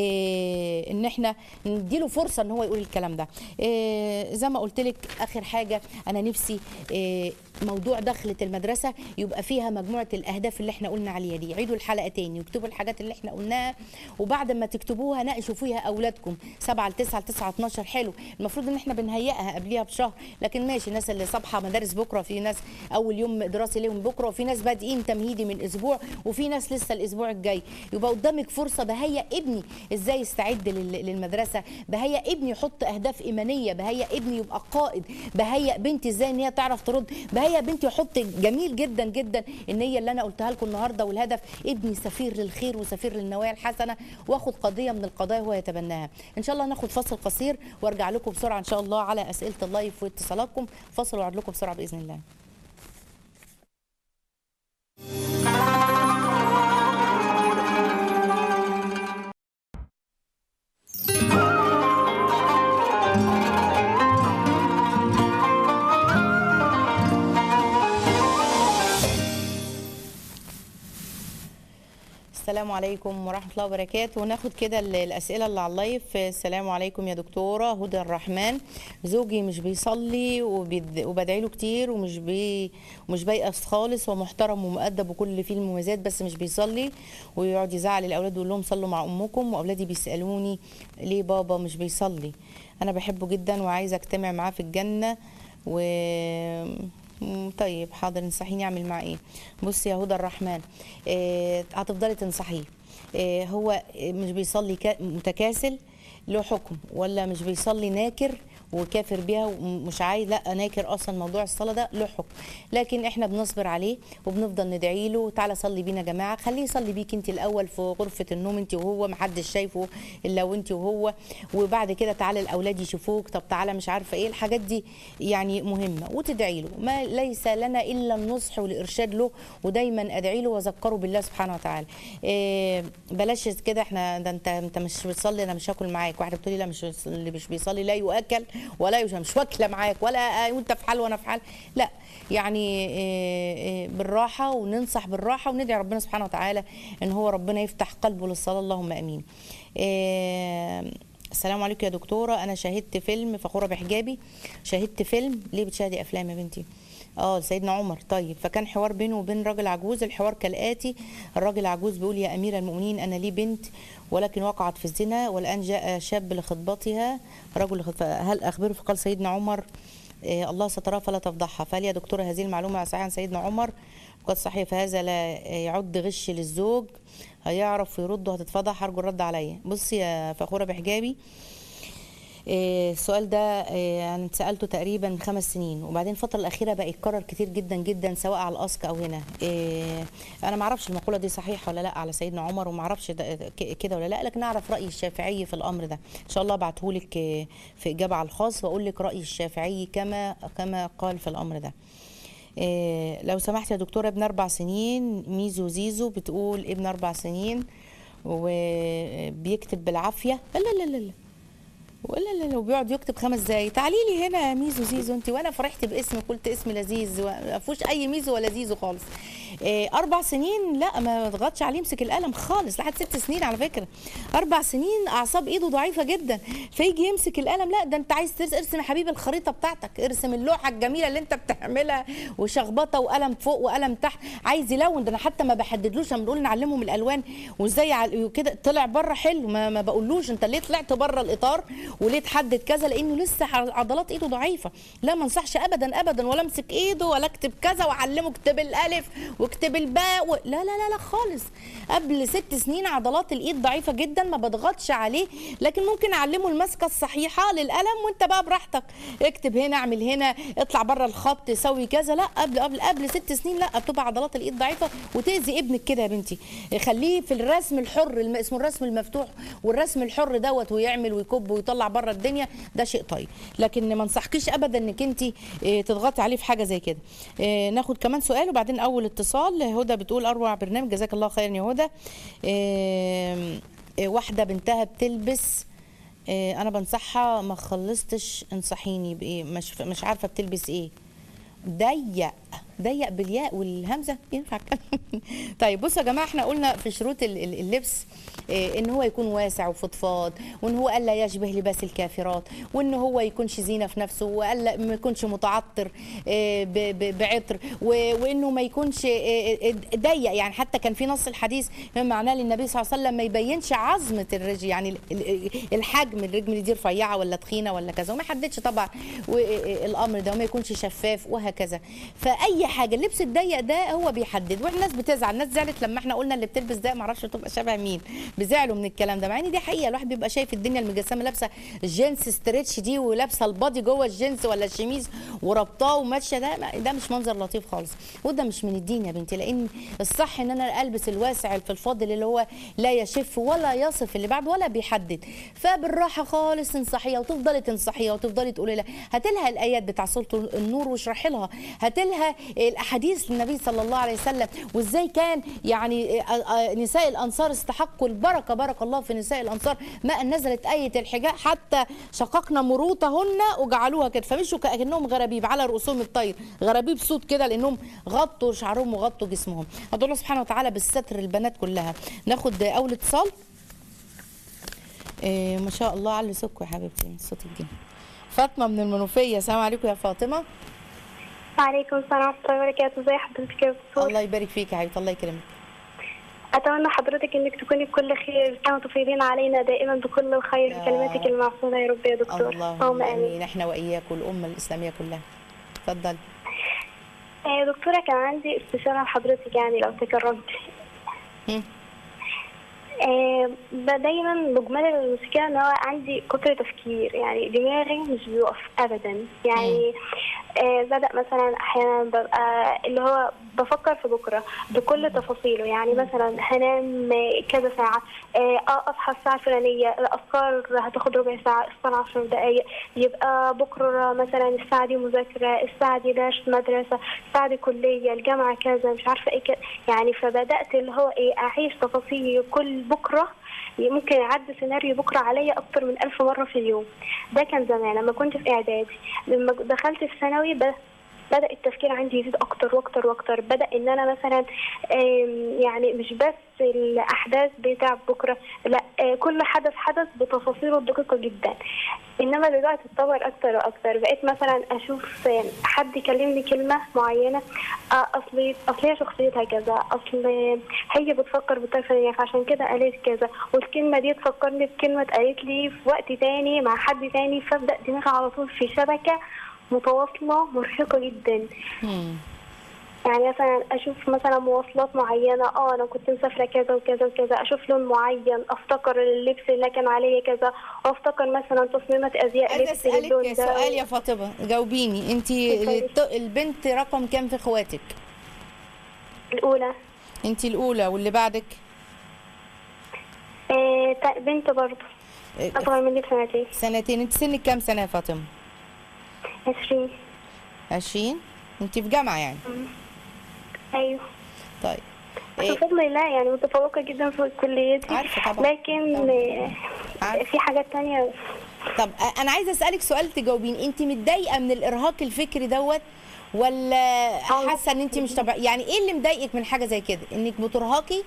إيه ان احنا نديله فرصه ان هو يقول الكلام ده إيه زي ما قلت لك اخر حاجه انا نفسي إيه موضوع دخلة المدرسة يبقى فيها مجموعة الأهداف اللي احنا قلنا عليها دي عيدوا الحلقة تاني واكتبوا الحاجات اللي احنا قلناها وبعد ما تكتبوها ناقشوا فيها أولادكم 7 ل 9 ل 9 12 حلو المفروض ان احنا بنهيئها قبليها بشهر لكن ماشي الناس اللي صبحة مدارس بكرة في ناس أول يوم دراسي ليهم بكرة وفي ناس بادئين تمهيدي من أسبوع وفي ناس لسه الأسبوع الجاي يبقى قدامك فرصة بهيئ ابني ازاي يستعد لل- للمدرسة بهيئ ابني يحط أهداف إيمانية بهيئ ابني يبقى قائد بهيئ بنتي ازاي ان هي تعرف ترد بهيئ بنتي يحط جميل جدا جدا النية اللي انا قلتها لكم النهارده والهدف ابني سفير للخير وسفير للنوايا الحسنه واخد قضيه من القضايا هو يتبناها ان شاء الله ناخد فاصل قصير وارجع لكم بسرعه ان شاء الله على اسئله اللايف واتصالاتكم فاصل وارجع لكم بسرعه باذن الله السلام عليكم ورحمة الله وبركاته وناخد كده ال- الأسئلة اللي على اللايف السلام عليكم يا دكتورة هدى الرحمن زوجي مش بيصلي وبيد- وبدعي له كتير ومش بي ومش بيأس خالص ومحترم ومؤدب وكل اللي فيه المميزات بس مش بيصلي ويقعد يزعل الأولاد ويقول لهم صلوا مع أمكم وأولادي بيسألوني ليه بابا مش بيصلي أنا بحبه جدا وعايزة أجتمع معاه في الجنة و مم، طيب حاضر انصحيني اعمل معاه ايه بصي يا هدى الرحمن إيه هتفضلي تنصحيه إيه هو مش بيصلي كا- متكاسل له حكم ولا مش بيصلي ناكر وكافر بيها ومش عايز لا ناكر اصلا موضوع الصلاه ده له حكم لكن احنا بنصبر عليه وبنفضل ندعي له تعالى صلي بينا يا جماعه خليه يصلي بيك انت الاول في غرفه النوم انت وهو محدش شايفه الا وانت وهو وبعد كده تعالى الاولاد يشوفوك طب تعالى مش عارفه ايه الحاجات دي يعني مهمه وتدعي له ما ليس لنا الا النصح والارشاد له ودايما ادعي له واذكره بالله سبحانه وتعالى إيه بلاش كده احنا ده انت انت مش بتصلي انا مش هاكل معاك واحده بتقولي لا مش اللي مش بيصلي لا يؤكل ولا يشرب مش واكله معاك ولا وانت في حال وانا في حال لا يعني إيه إيه بالراحه وننصح بالراحه وندعي ربنا سبحانه وتعالى ان هو ربنا يفتح قلبه للصلاه اللهم امين إيه السلام عليكم يا دكتوره انا شاهدت فيلم فخوره بحجابي شاهدت فيلم ليه بتشاهدي افلام يا بنتي اه سيدنا عمر طيب فكان حوار بينه وبين راجل عجوز الحوار كالاتي الراجل العجوز بيقول يا امير المؤمنين انا لي بنت ولكن وقعت في الزنا والان جاء شاب لخطبتها رجل لخط- هل اخبره فقال سيدنا عمر آه، الله ستراه فلا تفضحها فهل يا دكتوره هذه المعلومه صحيحه عن سيدنا عمر قد صحيح فهذا لا يعد غش للزوج هيعرف يرد وهتتفضح ارجو الرد عليا بصي يا فخوره بحجابي آه، السؤال ده آه، انا اتسالته تقريبا من خمس سنين وبعدين الفتره الاخيره بقى يتكرر كتير جدا جدا سواء على الاسك او هنا آه، انا ما اعرفش المقوله دي صحيحه ولا لا على سيدنا عمر وما اعرفش ده- ك- كده ولا لا لكن اعرف راي الشافعي في الامر ده ان شاء الله ابعته لك في اجابه على الخاص واقول لك راي الشافعي كما كما قال في الامر ده آه، لو سمحت يا دكتوره ابن اربع سنين ميزو زيزو بتقول ابن اربع سنين وبيكتب بالعافيه لا لا لا لا ولا لا لا وبيقعد يكتب خمس دقايق تعالي لي هنا يا ميزو زيزو انت وانا فرحت باسمك قلت اسم لذيذ ما فيهوش اي ميزو ولا زيزو خالص إيه اربع سنين لا ما تضغطش عليه امسك القلم خالص لحد ست سنين على فكره اربع سنين اعصاب ايده ضعيفه جدا فيجي يمسك القلم لا ده انت عايز ترس- ارسم يا حبيبي الخريطه بتاعتك ارسم اللوحه الجميله اللي انت بتعملها وشخبطه وقلم فوق وقلم تحت عايز يلون ده انا حتى ما بحددلوش لما بنقول نعلمهم الالوان وازاي عل- وكده طلع بره حلو ما, ما بقولوش انت ليه طلعت بره الاطار وليه تحدد كذا لانه لسه ع- عضلات ايده ضعيفه لا ما انصحش ابدا ابدا ولا امسك ايده ولا اكتب كذا واعلمه اكتب الالف واكتب الباء و... لا لا لا لا خالص قبل ست سنين عضلات الايد ضعيفه جدا ما بضغطش عليه لكن ممكن اعلمه المسكه الصحيحه للقلم وانت بقى براحتك اكتب هنا اعمل هنا اطلع بره الخط سوي كذا لا قبل قبل قبل ست سنين لا بتبقى عضلات الايد ضعيفه وتاذي ابنك كده يا بنتي خليه في الرسم الحر الم- اسمه الرسم المفتوح والرسم الحر دوت ويعمل ويكب ويطلع بره الدنيا ده شيء طيب لكن ما انصحكيش ابدا انك انت اه، تضغطي عليه في حاجه زي كده اه، ناخد كمان سؤال وبعدين اول اتصال هدى بتقول اروع برنامج جزاك الله خيرا يا هدى اه، اه، واحده بنتها بتلبس اه، انا بنصحها ما خلصتش انصحيني بايه مش مش عارفه بتلبس ايه ضيق ضيق بالياء والهمزه ينفع كده طيب بصوا يا جماعه احنا قلنا في شروط ال- ال- اللبس إيه، ان هو يكون واسع وفضفاض وان هو الا يشبه لباس الكافرات وان هو يكونش زينه في نفسه والا ما يكونش متعطر إيه، ب- ب- بعطر و- وانه ما يكونش إيه، إيه، ضيق يعني حتى كان في نص الحديث معناه للنبي صلى الله عليه وسلم ما يبينش عظمه الرجل يعني ال- ال- الحجم الرجل دي رفيعه ولا تخينه ولا كذا وما يحددش طبعا و- الامر ده وما يكونش شفاف وهكذا فاي حاجه اللبس الضيق ده هو بيحدد والناس بتزعل الناس زعلت لما احنا قلنا اللي بتلبس ده معرفش تبقى شبه مين بزعلوا من الكلام ده مع ان دي حقيقه الواحد بيبقى شايف الدنيا المجسمه لابسه جينز ستريتش دي ولابسه البادي جوه الجينز ولا الشميز وربطاه وماشيه ده ده مش منظر لطيف خالص وده مش من الدين يا بنتي لان الصح ان انا البس الواسع الفضفاض اللي هو لا يشف ولا يصف اللي بعد ولا بيحدد فبالراحه خالص تنصحيها وتفضلي تنصحيها وتفضلي تقولي لها هاتي لها الايات بتاع سوره النور واشرحي لها هاتي لها الاحاديث للنبي صلى الله عليه وسلم وازاي كان يعني آه، آه، نساء الانصار استحقوا البركه بارك الله في نساء الانصار ما ان نزلت ايه الحجاب حتى شققنا مروطهن وجعلوها كده فمشوا كانهم غرابيب على رؤوسهم الطير غرابيب صوت كده لانهم غطوا شعرهم وغطوا جسمهم ادعو الله سبحانه وتعالى بالستر البنات كلها ناخد اول اتصال إيه ما شاء الله علي سكوا يا حبيبتي الصوت الجميل فاطمه من المنوفيه السلام عليكم يا فاطمه وعليكم السلام ورحمة الله وبركاته ازي حضرتك يا دكتور الله يبارك فيك يا حبيبتي الله يكرمك أتمنى حضرتك إنك تكوني بكل خير كما تفيدين علينا دائما بكل الخير يا بكلماتك المعصومة يا رب يا دكتور اللهم امين احنا واياك والامه الاسلاميه كلها اتفضلي آه، يا دكتورة كان عندي استشارة لحضرتك يعني لو تكرمت هم. آه، ب- دايما مجمل المشكلة ان هو عندي كتر تفكير يعني دماغي مش بيقف ابدا يعني آه، بدأ مثلا احيانا ببقى اللي هو بفكر في بكرة بكل تفاصيله يعني مثلا هنام آه، كذا ساعة آه، آه، اصحى الساعة الفلانية الافكار هتاخد ربع ساعة الصلاة عشر دقايق يبقى بكرة مثلا الساعة دي مذاكرة الساعة دي درس مدرسة الساعة دي كلية الجامعة كذا مش عارفة ايه كده يعني فبدأت اللي هو ايه اعيش تفاصيل كل بكرة ممكن يعدي سيناريو بكرة عليا أكتر من ألف مرة في اليوم ده كان زمان لما كنت في إعدادي لما دخلت في ثانوي ب... بدا التفكير عندي يزيد اكتر واكتر واكتر بدا ان انا مثلا آم، يعني مش بس الاحداث بتاع بكره لا آه، كل حدث حدث بتفاصيله الدقيقه جدا انما دلوقتي اتطور اكتر واكتر بقيت مثلا اشوف آه، حد يكلمني كلمه معينه آه، اصل اصل هي شخصيتها كذا اصل هي بتفكر بالطريقه دي فعشان كده قالت كذا والكلمه دي تفكرني بكلمه اتقالت لي في وقت تاني مع حد تاني فابدا دماغي على طول في شبكه متواصله مرهقه جدا مم. يعني مثلا اشوف مثلا مواصلات معينه اه انا كنت مسافره كذا وكذا وكذا اشوف لون معين افتكر اللبس اللي كان عليا كذا وافتكر مثلا تصميمات ازياء عايزه لبس باللون اسالك ده سؤال يا فاطمه جاوبيني انت اتفضلي. البنت رقم كام في اخواتك الاولى انت الاولى واللي بعدك آه تا- بنت برضه آه، اصغر مني بسنتين سنتين انت سنك كام سنه يا فاطمه 20 20 انت في جامعه يعني ايوه طيب بس إيه، بفضل الله يعني متفوقة جدا في كليتي عارفة طبعا. لكن آه، عارفة. في حاجات تانية طب آه، انا عايزه اسالك سؤال تجاوبين انت متضايقه من الارهاق الفكري دوت ولا حاسه ان انت مش طبيعي يعني ايه اللي مضايقك من حاجه زي كده انك بترهقي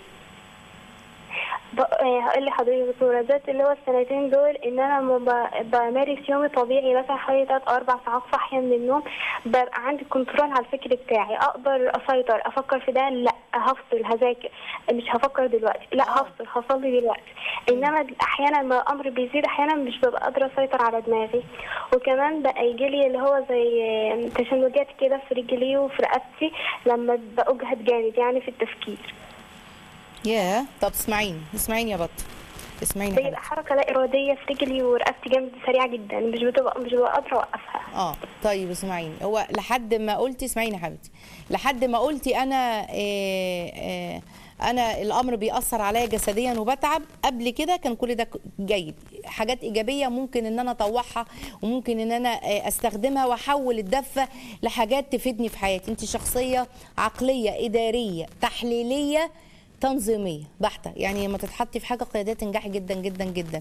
ب- آه، هقول لحضرتك دكتورة ذات اللي هو السنتين دول ان انا لما ب- بمارس يومي طبيعي مثلا حوالي تلات او اربع ساعات صاحية من النوم ببقى عندي كنترول على الفكر بتاعي اقدر اسيطر افكر في ده لا هفصل هذاكر مش هفكر دلوقتي لا آه. هفصل هصلي دلوقتي انما احيانا ما الامر بيزيد احيانا مش ببقى قادرة اسيطر على دماغي وكمان بقى يجيلي اللي هو زي آه، تشنجات كده في رجلي وفي رقبتي لما بأجهد جامد يعني في التفكير ياه طب اسمعيني اسمعيني يا بط اسمعيني يا بيبقى حبيبتي حركة لا إرادية في رجلي ورقبتي جامد سريعة جدا مش بتبقى مش ببقى قادرة أوقفها اه طيب اسمعيني هو لحد ما قلتي اسمعيني يا حبيبتي لحد ما قلتي انا إيه إيه انا الامر بيأثر عليا جسديا وبتعب قبل كده كان كل ده جيد حاجات ايجابيه ممكن ان انا اطوعها وممكن ان انا آه، استخدمها واحول الدفه لحاجات تفيدني في حياتي انت شخصيه عقليه اداريه تحليليه تنظيميه بحته يعني لما تتحطي في حاجه قياديه تنجحي جدا جدا جدا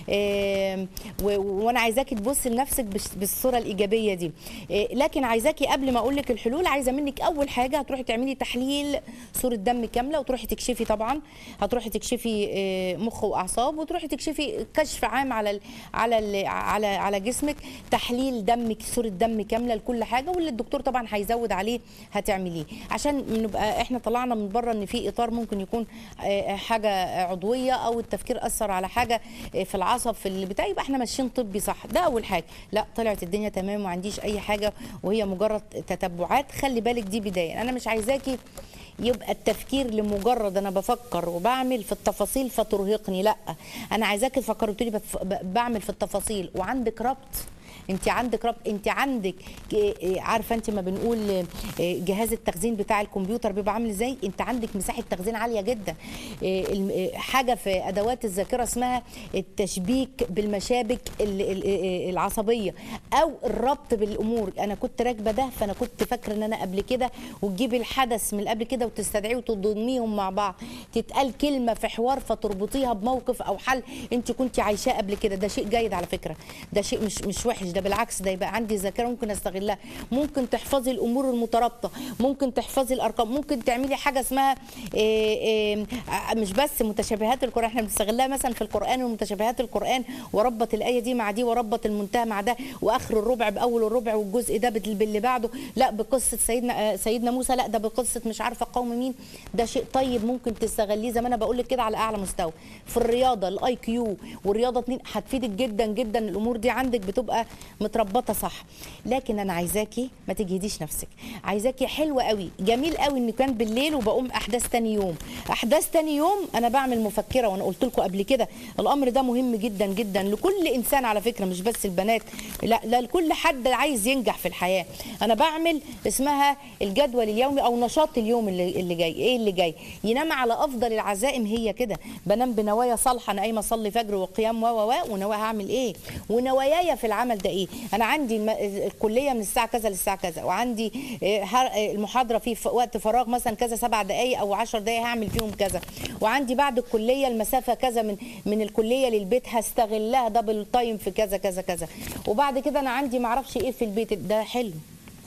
إيه و- وانا عايزاكي تبصي لنفسك بس- بالصوره الايجابيه دي إيه لكن عايزاكي قبل ما اقول لك الحلول عايزه منك اول حاجه هتروحي تعملي تحليل صوره دم كامله وتروحي تكشفي طبعا هتروحي تكشفي إيه، مخ واعصاب وتروحي تكشفي كشف عام على ال على ال على على جسمك تحليل دمك صوره دم كامله لكل حاجه واللي الدكتور طبعا هيزود عليه هتعمليه عشان نبقى احنا طلعنا من بره ان في اطار ممكن يكون آه، حاجه عضويه او التفكير اثر على حاجه آه، في العصب في اللي بتاع يبقى احنا ماشيين طبي صح ده اول حاجه لا طلعت الدنيا تمام وما عنديش اي حاجه وهي مجرد تتبعات خلي بالك دي بدايه انا مش عايزاكي يبقى التفكير لمجرد انا بفكر وبعمل في التفاصيل فترهقني لا انا عايزاكي تفكري تقولي بف- ب- بعمل في التفاصيل وعندك ربط انت عندك ربط انت عندك ك- عارفه انت ما بنقول اه، جهاز التخزين بتاع الكمبيوتر بيبقى عامل ازاي انت عندك مساحه تخزين عاليه جدا اه، الم- اه، حاجه في ادوات الذاكره اسمها التشبيك بالمشابك ال- ال- اه، العصبيه او الربط بالامور انا كنت راكبه ده فانا كنت فاكره ان انا قبل كده وتجيبي الحدث من قبل كده وتستدعيه وتضميهم مع بعض تتقال كلمه في حوار فتربطيها بموقف او حل انت كنت عايشاه قبل كده ده شيء جيد على فكره ده شيء مش مش وحش ده بالعكس ده يبقى عندي ذاكره ممكن استغلها ممكن تحفظي الامور المترابطه ممكن تحفظي الارقام ممكن تعملي حاجه اسمها إيه إيه ع- مش بس متشابهات القران احنا بنستغلها مثلا في القران ومتشابهات القران وربط الايه دي مع دي وربط المنتهى مع ده واخر الربع باول الربع والجزء ده بال- باللي بعده لا بقصه سيدنا آه، سيدنا موسى لا ده بقصه مش عارفه قوم مين ده شيء طيب ممكن تستغليه زي ما انا بقول لك كده على اعلى مستوى في الرياضه الاي كيو والرياضه اتنين هتفيدك جدا جدا الامور دي عندك بتبقى متربطه صح لكن انا عايزاكي ما تجهديش نفسك عايزاكي حلوه قوي جميل قوي ان كان بالليل وبقوم احداث تاني يوم احداث تاني يوم انا بعمل مفكره وانا قلت لكم قبل كده الامر ده مهم جدا جدا لكل انسان على فكره مش بس البنات لا لا لكل حد عايز ينجح في الحياه انا بعمل اسمها الجدول اليومي او نشاط اليوم اللي, اللي جاي ايه اللي جاي ينام على افضل العزائم هي كده بنام بنوايا صالحه انا قايمه اصلي فجر وقيام و و و ونوايا هعمل ايه ونواياي في العمل ده ايه انا عندي الم- الكليه من الساعه كذا للساعه كذا وعندي آه، هر- آه، المحاضره في ف- وقت فراغ مثلا كذا سبع دقائق او عشر دقائق هعمل فيهم كذا وعندي بعد الكليه المسافه كذا من من الكليه للبيت هستغلها دبل تايم في كذا كذا كذا وبعد كده انا عندي معرفش ايه في البيت ده حلو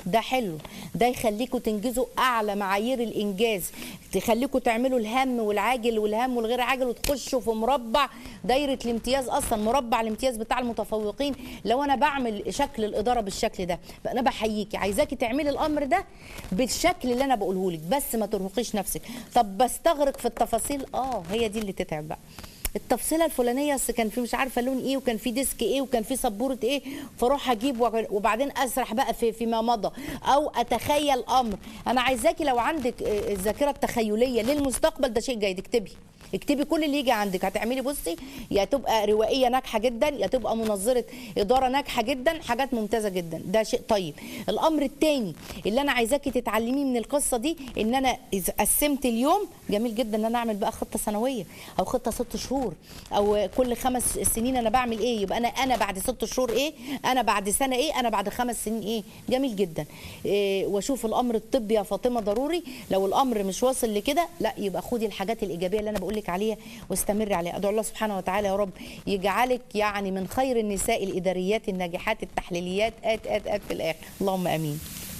ده حلو ده يخليكم تنجزوا اعلى معايير الانجاز تخليكم تعملوا الهم والعاجل والهم والغير عاجل وتخشوا في مربع دايره الامتياز اصلا مربع الامتياز بتاع المتفوقين لو انا بعمل شكل الاداره بالشكل ده فانا بحييكي عايزاكي تعملي الامر ده بالشكل اللي انا بقوله لك بس ما ترهقيش نفسك طب بستغرق في التفاصيل اه هي دي اللي تتعب بقى التفصيله الفلانيه اصل كان في مش عارفه لون ايه وكان في ديسك ايه وكان في سبوره ايه فاروح اجيب وب- وبعدين اسرح بقى في فيما مضى او اتخيل امر انا عايزاكي لو عندك آه، الذاكره التخيليه للمستقبل ده شيء جيد اكتبي اكتبي كل اللي يجي عندك هتعملي بصي يا تبقى روائيه ناجحه جدا يا تبقى منظره اداره ناجحه جدا حاجات ممتازه جدا ده شيء طيب الامر الثاني اللي انا عايزاكي تتعلميه من القصه دي ان انا اذا قسمت اليوم جميل جدا ان انا اعمل بقى خطه سنويه او خطه ست شهور او كل خمس سنين انا بعمل ايه يبقى انا انا بعد ست شهور ايه انا بعد سنه ايه انا بعد خمس سنين ايه جميل جدا إيه واشوف الامر الطبي يا فاطمه ضروري لو الامر مش واصل لكده لا يبقى خدي الحاجات الايجابيه اللي انا بقول لك عليها واستمري عليها ادعو الله سبحانه وتعالى يا رب يجعلك يعني من خير النساء الاداريات الناجحات التحليليات ات ات ات في الاخر اللهم امين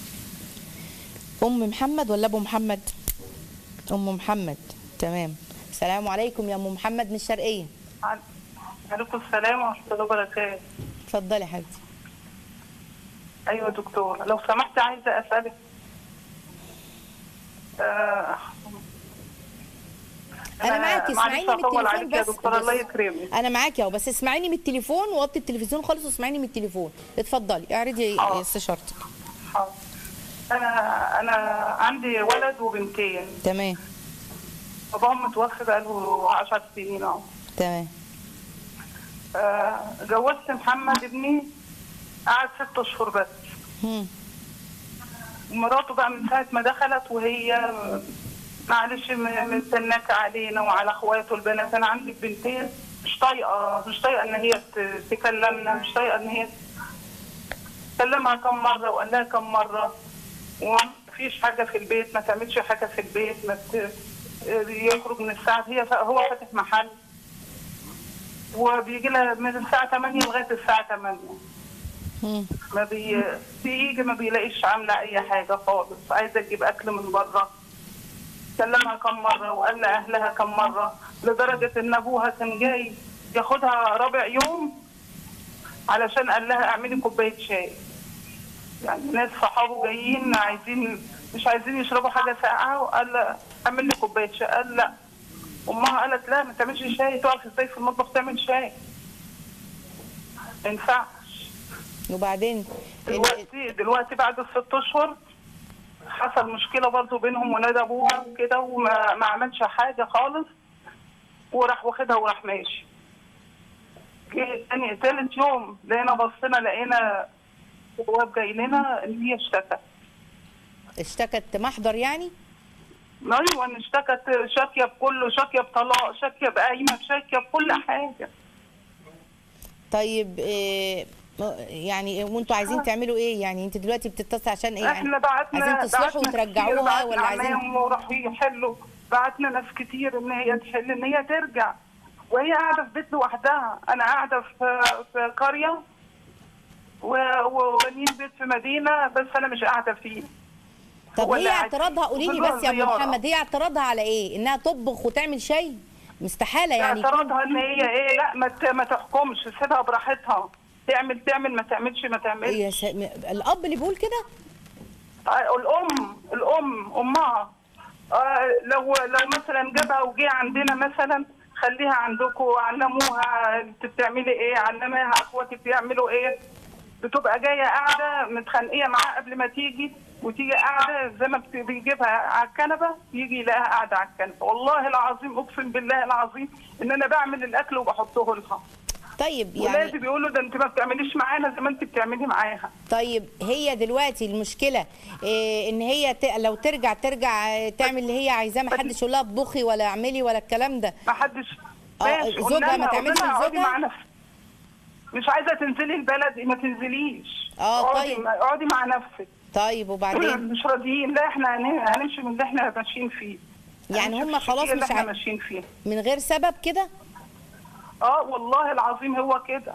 ام محمد ولا ابو محمد ام محمد تمام السلام عليكم يا ام محمد من الشرقيه عليكم السلام ورحمة الله وبركاته اتفضلي يا حبيبتي أيوة دكتور لو سمحت عايزة أسألك آه انا معاكي معلش اسمعيني من هطول التليفون عليك يا بس, دكتور الله بس يكرمك انا معاكي اهو بس اسمعيني من التليفون وطي التلفزيون خالص واسمعيني من التليفون اتفضلي اعرضي آه. استشارتك حاضر. أنا أنا عندي ولد وبنتين تمام باباهم متوفي بقاله 10 سنين أهو تمام آه، جوزت محمد ابني قعد ست أشهر بس هم. ومراته بقى من ساعة ما دخلت وهي معلش م- مستناك علينا وعلى اخواته البنات انا عندي بنتين مش طايقه مش طايقه ان هي ت- تكلمنا مش طايقه ان هي كلمها كم مره وقال لها كم مره ومفيش حاجه في البيت ما تعملش حاجه في البيت ما ت... يخرج من الساعه هي ف... هو فاتح محل وبيجي لها من الساعه 8 لغايه الساعه 8 هم. ما بي... بيجي ما بيلاقيش عامله اي حاجه خالص عايزه تجيب اكل من بره كلمها كم مره وقال لاهلها كم مره لدرجه ان ابوها كان جاي ياخدها رابع يوم علشان قال لها اعملي كوبايه شاي يعني ناس صحابه جايين عايزين مش عايزين يشربوا حاجه ساقعه وقال لها اعمل لي كوبايه شاي قال لا امها قالت لا ما تعملش شاي تقف ازاي في المطبخ تعمل شاي ما ينفعش وبعدين ال- دلوقتي دلوقتي بعد الست اشهر حصل مشكله برضو بينهم ونادى ابوها وكده وما ما عملش حاجه خالص وراح واخدها وراح ماشي جه تاني تالت يوم لقينا بصينا لقينا جواب جاي لنا ان هي اشتكت اشتكت محضر يعني ايوه ان اشتكت شاكيه بكله شاكيه بطلاق شاكيه بقايمه شاكيه بكل حاجه طيب إيه يعني وانتوا عايزين تعملوا ايه يعني انت دلوقتي بتصلي عشان ايه يعني احنا بعتنا عايزين تصلحوا بعتنا وترجعوها كتير، بعتنا ولا عايزين عمام وراحوا يحلوا بعتنا ناس كتير ان هي تحل ان هي ترجع وهي قاعده في بيت لوحدها انا قاعده في في قريه و- وبنين بيت في مدينه بس انا مش قاعده فيه طب هو هي اللي قاعد اعتراضها فيه. قولي لي وفي بس يا ام زيارة. محمد هي اعتراضها على ايه انها تطبخ وتعمل شاي مستحاله يعني اعتراضها ان هي ايه لا ما ت- ما تحكمش سيبها براحتها تعمل تعمل ما تعملش ما تعملش يا س... الاب اللي بيقول كده آه، الام الام امها آه، لو لو مثلا جابها وجه عندنا مثلا خليها عندكم علموها انت بتعملي ايه علمها اخواتك بيعملوا ايه بتبقى جايه قاعده متخانقيه معاه قبل ما تيجي وتيجي قاعده زي ما بت- بيجيبها على الكنبه يجي يلاقيها قاعده على الكنبه والله العظيم اقسم بالله العظيم ان انا بعمل الاكل وبحطه لها طيب يعني ولادي بيقولوا ده انت ما بتعمليش معانا زي ما انت بتعملي معاها طيب هي دلوقتي المشكله إيه ان هي ت... لو ترجع ترجع آه، تعمل اللي هي عايزاه ما حدش يقول لها اطبخي ولا اعملي ولا الكلام ده ما حدش آه، ماشي، زوجها قلنا ما لها- تعملش قلنا لها اقعدي لزوجها؟ مع نفسك مش عايزه تنزلي البلد ما تنزليش آه، اقعدي طيب. مع- اقعدي مع نفسك طيب وبعدين مش راضيين لا احنا هن- هنمشي من اللي احنا ماشيين فيه يعني هنمشي هم في خلاص الشيء اللي مش احنا عا- ماشيين فيه من غير سبب كده اه والله العظيم هو كده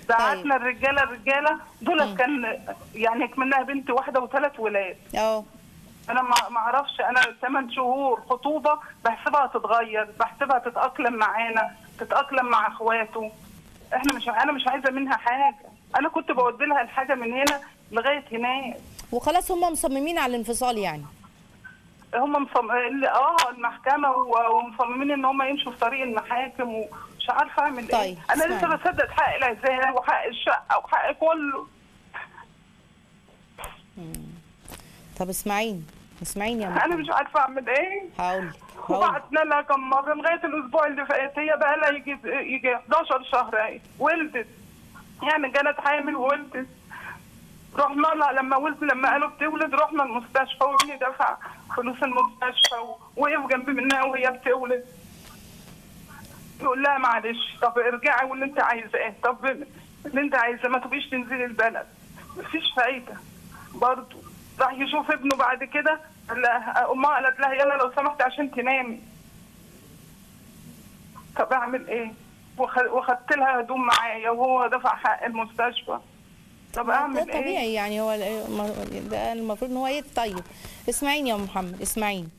بعتنا الرجاله الرجاله دول كان يعني منها بنت واحده وثلاث ولاد اه انا ما ما اعرفش انا ثمان شهور خطوبه بحسبها تتغير بحسبها تتاقلم معانا تتاقلم مع اخواته احنا مش انا مش عايزه منها حاجه انا كنت بودي لها الحاجه من هنا لغايه هناك وخلاص هم مصممين على الانفصال يعني هم مصم... اللي- اه المحكمه و- ومصممين ان هم يمشوا في طريق المحاكم ومش عارفه اعمل طيب، ايه انا لسه اسمعي. بسدد حق العزال وحق الشقه وحق كله طب اسمعيني اسمعيني يا انا محمد مش عارفه اعمل ايه هقول لك هقول وبعتنا لها كم مره لغايه الاسبوع اللي فات هي بقى لها يجي يجي 11 شهر اهي ولدت يعني كانت حامل وولدت رحنا لها لما ولدت لما قالوا بتولد رحنا المستشفى وابني دفع فلوس المستشفى و- وقف جنبي منها وهي بتولد يقول لها معلش طب ارجعي واللي انت عايزاه طب اللي انت عايزاه ما تبقيش تنزلي البلد مفيش فايده برضه راح يشوف ابنه بعد كده قال لها- امها قالت لها يلا لو سمحت عشان تنامي طب اعمل ايه وخ- واخدت لها هدوم معايا وهو دفع حق المستشفى طب ده اعمل ايه طبيعي يعني هو ال- ده المفروض ان هو ايه طيب اسمعيني يا أم محمد اسمعيني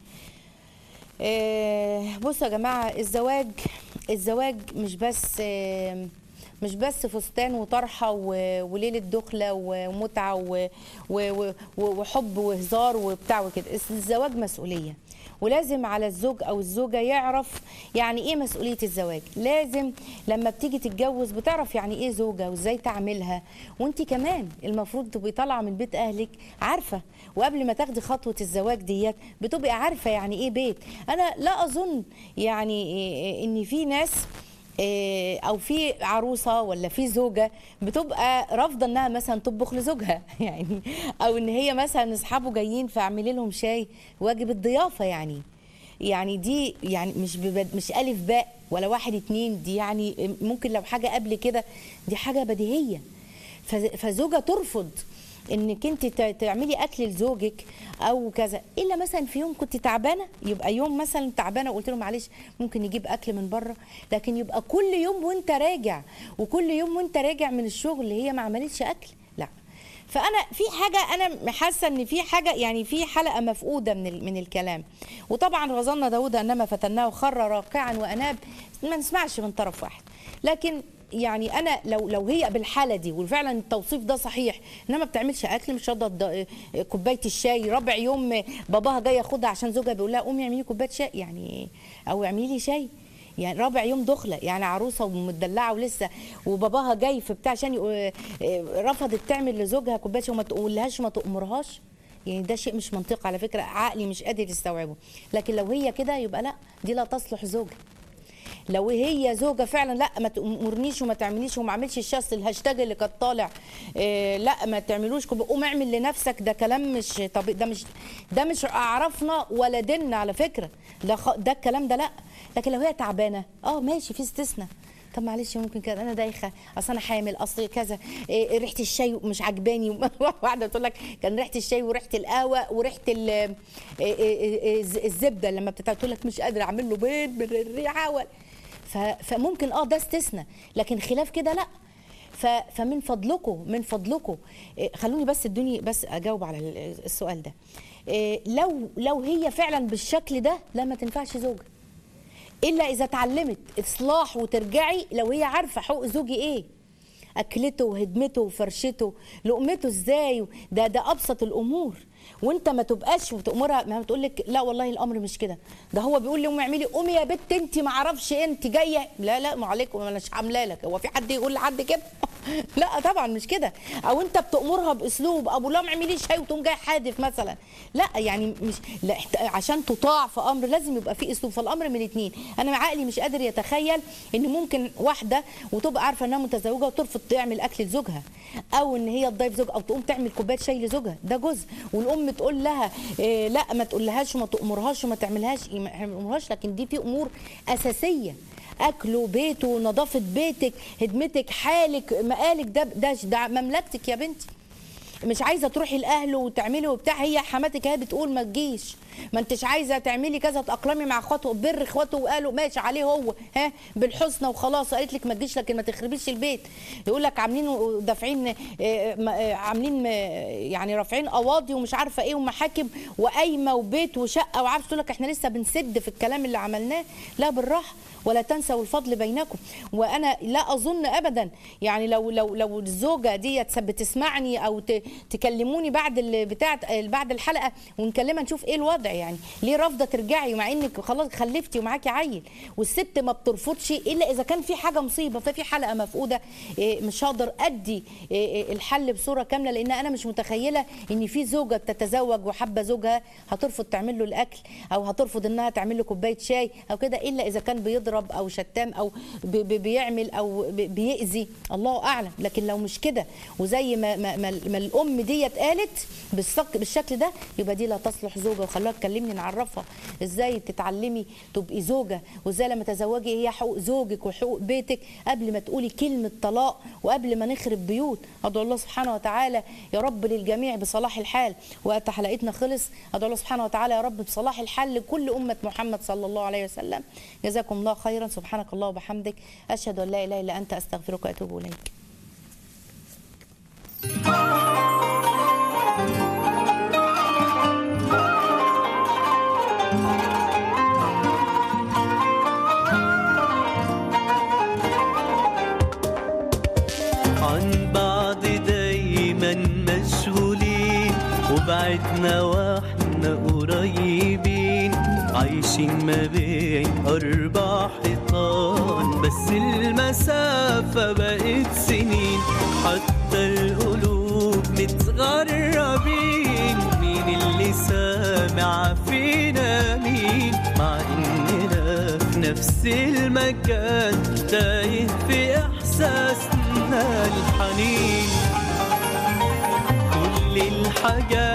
آه، بصوا يا جماعه الزواج الزواج مش بس آه، مش بس فستان وطرحه و- وليله دخله ومتعه و- و- و- وحب وهزار وبتاع وكده الزواج مسؤوليه ولازم على الزوج او الزوجه يعرف يعني ايه مسؤوليه الزواج لازم لما بتيجي تتجوز بتعرف يعني ايه زوجه وازاي تعملها وانت كمان المفروض تبقي طالعه من بيت اهلك عارفه وقبل ما تاخدي خطوه الزواج ديت بتبقي عارفه يعني ايه بيت انا لا اظن يعني إيه- ان في ناس إيه، او في عروسه ولا في زوجه بتبقى رافضه انها مثلا تطبخ لزوجها يعني او ان هي مثلا اصحابه جايين فاعملي لهم شاي واجب الضيافه يعني يعني دي يعني مش ببد مش الف باء ولا واحد اتنين دي يعني ممكن لو حاجه قبل كده دي حاجه بديهيه فز- فزوجه ترفض انك انت ت- تعملي اكل لزوجك او كذا الا مثلا في يوم كنت تعبانه يبقى يوم مثلا تعبانه وقلت له معلش ممكن نجيب اكل من بره لكن يبقى كل يوم وانت راجع وكل يوم وانت راجع من الشغل هي ما عملتش اكل لا فانا في حاجه انا حاسه ان في حاجه يعني في حلقه مفقوده من ال- من الكلام وطبعا غزلنا داود انما فتناه خر راكعا واناب ما نسمعش من طرف واحد لكن يعني انا لو لو هي بالحاله دي وفعلا التوصيف ده صحيح انها ما بتعملش اكل مش راضيه تض- كوبايه الشاي رابع يوم باباها جاي ياخدها عشان زوجها بيقول لها قومي اعملي كوبايه شاي يعني او اعملي لي شاي يعني رابع يوم دخله يعني عروسه ومدلعه ولسه وباباها جاي في بتاع عشان يق- رفضت تعمل لزوجها كوبايه شاي وما تقولهاش ما تأمرهاش يعني ده شيء مش منطقي على فكره عقلي مش قادر يستوعبه لكن لو هي كده يبقى لا دي لا تصلح زوجه لو هي زوجه فعلا لا ما تامرنيش وما تعمليش وما اعملش الشخص الهاشتاج اللي كان طالع إيه لا ما تعملوش كوب- قوم اعمل لنفسك ده كلام مش طب ده مش ده مش اعرفنا ولا ديننا على فكره ده خ... ده الكلام ده لا لكن لو هي تعبانه اه ماشي في استثناء طب معلش ممكن كده انا دايخه اصل انا حامل اصل كذا إيه ريحه الشاي مش عجباني واحده تقول لك كان ريحه الشاي وريحه القهوه وريحه ال- إيه إيه إيه الزبده لما بتتعب تقول لك مش قادره اعمل له بيض من الريحه ولا ف- فممكن اه ده استثناء لكن خلاف كده لا ف- فمن فضلكم من فضلكم إيه، خلوني بس ادوني بس اجاوب على ال- السؤال ده إيه، لو لو هي فعلا بالشكل ده لا ما تنفعش زوجه الا اذا اتعلمت اصلاح وترجعي لو هي عارفه حقوق زوجي ايه اكلته وهدمته وفرشته لقمته ازاي ده ده ابسط الامور وانت ما تبقاش وتامرها ما بتقول لك لا والله الامر مش كده ده هو بيقول لي قومي اعملي قومي يا بت انت ما اعرفش إيه، انت جايه لا لا ما عليكم انا مش عامله لك هو في حد يقول لحد كده لا طبعا مش كده او انت بتامرها باسلوب ابو لا ما اعملي شاي وتقوم جاي حادف مثلا لا يعني مش لا احت- عشان تطاع في امر لازم يبقى في اسلوب فالامر من الاثنين انا عقلي مش قادر يتخيل ان ممكن واحده وتبقى عارفه انها متزوجه وترفض تعمل اكل لزوجها او ان هي تضيف زوجها او تقوم تعمل كوبايه شاي لزوجها ده جزء والام تقول لها إيه لا ما تقولهاش وما تامرهاش وما تعملهاش إيه، ما تامرهاش لكن دي في امور اساسيه اكله بيته نظافه بيتك هدمتك حالك مقالك ده ده, ده مملكتك يا بنتي مش عايزه تروحي لاهله وتعملي وبتاع هي حماتك هي بتقول ما تجيش ما انتش عايزه تعملي كذا تاقلمي مع اخواته بر اخواته وقالوا ماشي عليه هو ها بالحسنى وخلاص قالت لك ما تجيش لكن ما تخربيش البيت يقول لك عاملين ودافعين آه، م- آه، عاملين آه، يعني رافعين قواضي ومش عارفه ايه ومحاكم وقايمه وبيت وشقه وعارف تقول لك احنا لسه بنسد في الكلام اللي عملناه لا بالراحه ولا تنسوا الفضل بينكم وانا لا اظن ابدا يعني لو لو لو الزوجه ديت بتسمعني او ت- تكلموني بعد ال- بتاعه بعد الحلقه ونكلمها نشوف ايه الوضع يعني ليه رافضه ترجعي مع انك خلاص خلفتي ومعاكي عيل والست ما بترفضش الا اذا كان في حاجه مصيبه ففي حلقه مفقوده إيه، مش هقدر ادي إيه، إيه، الحل بصوره كامله لان انا مش متخيله ان في زوجه بتتزوج وحابه زوجها هترفض تعمل له الاكل او هترفض انها تعمل له كوبايه شاي او كده الا اذا كان بيضرب او شتام او بي- بي- بيعمل او بي- بيأذي الله اعلم لكن لو مش كده وزي ما ما, ما, ما الام ديت قالت بالصك بالشكل ده يبقى دي لا تصلح زوجه وخلوها تكلمني نعرفها ازاي تتعلمي تبقي زوجه وازاي لما تزوجي هي حقوق زوجك وحقوق بيتك قبل ما تقولي كلمه طلاق وقبل ما نخرب بيوت ادعو الله سبحانه وتعالى يا رب للجميع بصلاح الحال وقت حلقتنا خلص ادعو الله سبحانه وتعالى يا رب بصلاح الحال لكل امه محمد صلى الله عليه وسلم جزاكم الله خيرا سبحانك الله وبحمدك اشهد ان لا اله الا انت استغفرك واتوب اليك عن بعض دايما مشغولين وبعدنا واحنا قريبين عايشين ما بين أربع حيطان بس المسافة بقت سنين حتى القلوب متغربين مين اللي سامع فينا مين مع إننا في نفس المكان تايه في إحساسنا الحنين كل الحاجات